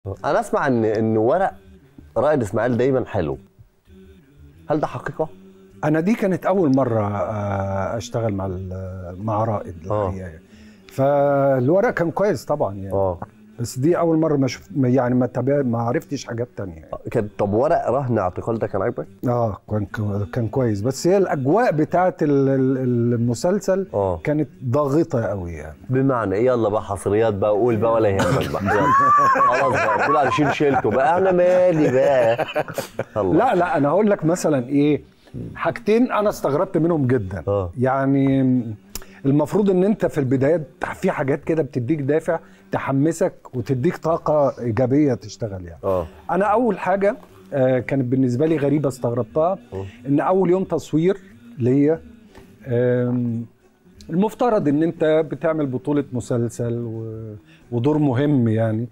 انا اسمع ان ان ورق رائد اسماعيل دايما حلو هل ده حقيقه انا دي كانت اول مره آه، اشتغل مع ال- مع رائد آه. الحقيقة يعني. فالورق كان كويس طبعا يعني اه بس دي اول مره ما شفت يعني ما تابع ما عرفتش حاجات تانية يعني. كان طب ورق رهن اعتقال ده كان عاجبك اه كان كان كويس بس هي الاجواء بتاعت ال- ال- المسلسل اه كانت ضاغطه قوي يعني بمعنى ايه يلا بقى حصريات بقى قول بقى ولا يهمك بقى يلا. خلاص بقى كل على شيلته بقى انا مالي بقى الله لا لا انا هقول لك مثلا ايه حاجتين انا استغربت منهم جدا اه يعني المفروض ان انت في البدايات في حاجات كده بتديك دافع تحمسك وتديك طاقه ايجابيه تشتغل يعني اه انا اول حاجه آه، كانت بالنسبه لي غريبه استغربتها م. ان اول يوم تصوير ليا آم، المفترض ان انت بتعمل بطوله مسلسل و- ودور مهم يعني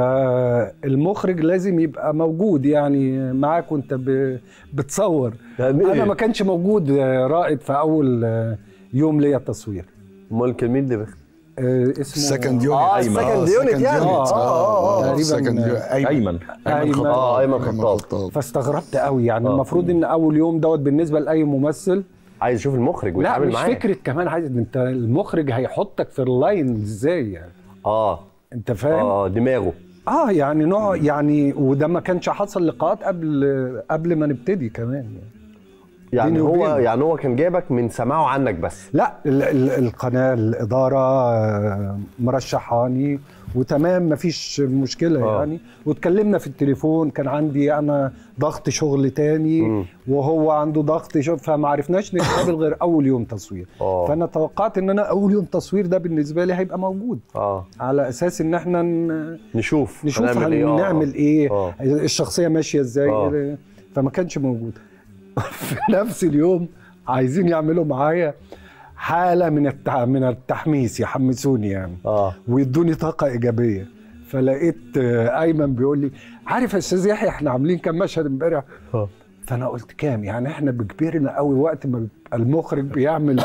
فالمخرج لازم يبقى موجود يعني معاك وانت ب- بتصور يعني انا ما ايه كانش موجود آه، رائد في اول آه، يوم ليا تصوير امال كان مين اللي بيخ- آه، اسمه سكند يونت اه السكند يونت يعني آه، اه اه اه تقريباً، سكند يونت آه، ايمن ايمن أيمن. اه ايمن خطاب فاستغربت قوي يعني آه. المفروض ان اول يوم دوت بالنسبه لاي ممثل عايز اشوف المخرج لا ويتعامل مش معاه فكره كمان عايز انت المخرج هيحطك في اللاين ازاي يعني اه انت فاهم اه, اه دماغه آه يعني نوع يعني وده ما كانش حصل لقاءات قبل قبل ما نبتدي كمان يعني يعني بيني هو وبينه. يعني هو كان جايبك من سماعه عنك بس لا ال ال القناه الاداره آه، مرشحاني وتمام مفيش مشكله آه. يعني واتكلمنا في التليفون كان عندي انا ضغط شغل تاني مم. وهو عنده ضغط شغل فما عرفناش نتقابل غير اول يوم تصوير اه فانا توقعت ان انا اول يوم تصوير ده بالنسبه لي هيبقى موجود اه على اساس ان احنا ن- نشوف نشوف هنعمل ايه آه. هنعمل ايه آه. الشخصيه ماشيه ازاي آه. فما كانش موجود في نفس اليوم عايزين يعملوا معايا حاله من التع... من التحميس يحمسوني يعني اه ويدوني طاقه ايجابيه فلقيت آه، ايمن بيقول لي عارف يا استاذ يحيى احنا عاملين كام مشهد امبارح آه. فانا قلت كام يعني احنا بكبرنا قوي وقت ما بيبقى المخرج بيعمل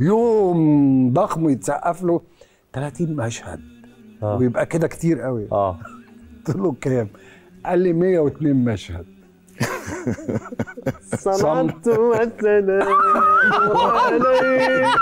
يوم ضخم يتسقف له 30 مشهد آه. ويبقى كده كتير قوي اه قلت له كام قال لي 102 مشهد صنعت والسلام عليك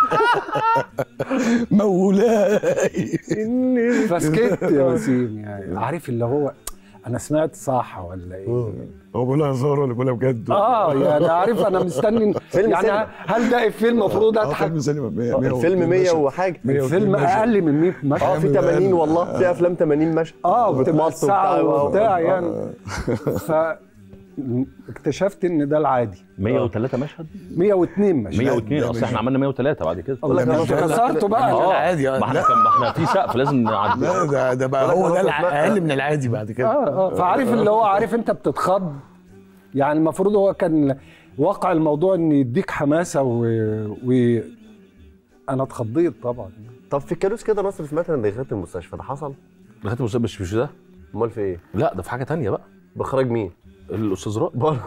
مولاي إني فسكت يا وسيم يعني عارف اللي هو انا سمعت صح ولا ايه هو بيقولها هزار ولا بيقولها بجد؟ اه يعني عارف انا مستني فيلم يعني سينما. هل ده افيه المفروض اه اضحك فيلم سينما 100 الفيلم 100 وحاجه الفيلم اقل من 100 اه مشهد في 80 والله في افلام 80 مشهد اه وبتبقى وبتمط ساعه وبتاع. وبتاع يعني ف اكتشفت ان ده العادي 103 مشهد 102 مشهد 102 ده اصل مش- احنا عملنا 103 بعد كده الله لا، ده مش- انت كسرته بقى اه اه عادي ما احنا كان ما احنا في سقف لازم نعدي لا ده ده بقى هو ده الع- اقل من العادي بعد كده اه اه فعارف اللي هو عارف انت بتتخض يعني المفروض هو كان واقع الموضوع ان يديك حماسه و, و... انا اتخضيت طبعا طب في الكالوس كده نصر سمعت ان دخلت المستشفى ده حصل؟ لغايه المسابقه مش مش ده امال في ايه؟ لا ده في حاجه تانية بقى باخراج مين؟ الاستاذ رائد برضه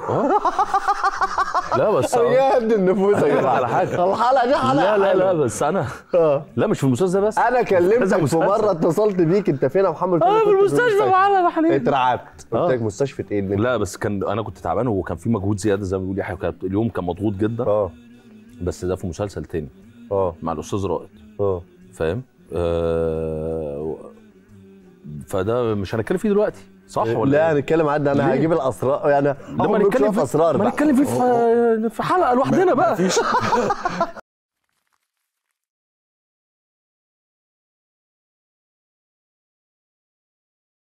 لا بس يا ابن النفوس يا جماعه على حاجة. الحلقه دي حلقه لا لا لا حلوة. بس انا آه. لا مش في المسلسل ده بس انا كلمتك كذا في مسلسل. مره اتصلت بيك انت فين يا محمد اه كنت في المستشفى معانا يا حليم اترعبت قلت آه. لك مستشفى ايه اللي لا بس كان انا كنت تعبان وكان في مجهود زياده زي ما بيقول يحيى وكان اليوم كان مضغوط جدا اه بس ده في مسلسل تاني اه مع الاستاذ رائد اه فاهم آه فده مش هنتكلم فيه دلوقتي صح ولا لا إيه؟ هنتكلم عنه انا ليه؟ هجيب الاسرار يعني ده ما هاخد منك نتكلم شوية في اسرار ما بقى نتكلم فيه في في حلقه لوحدنا بقى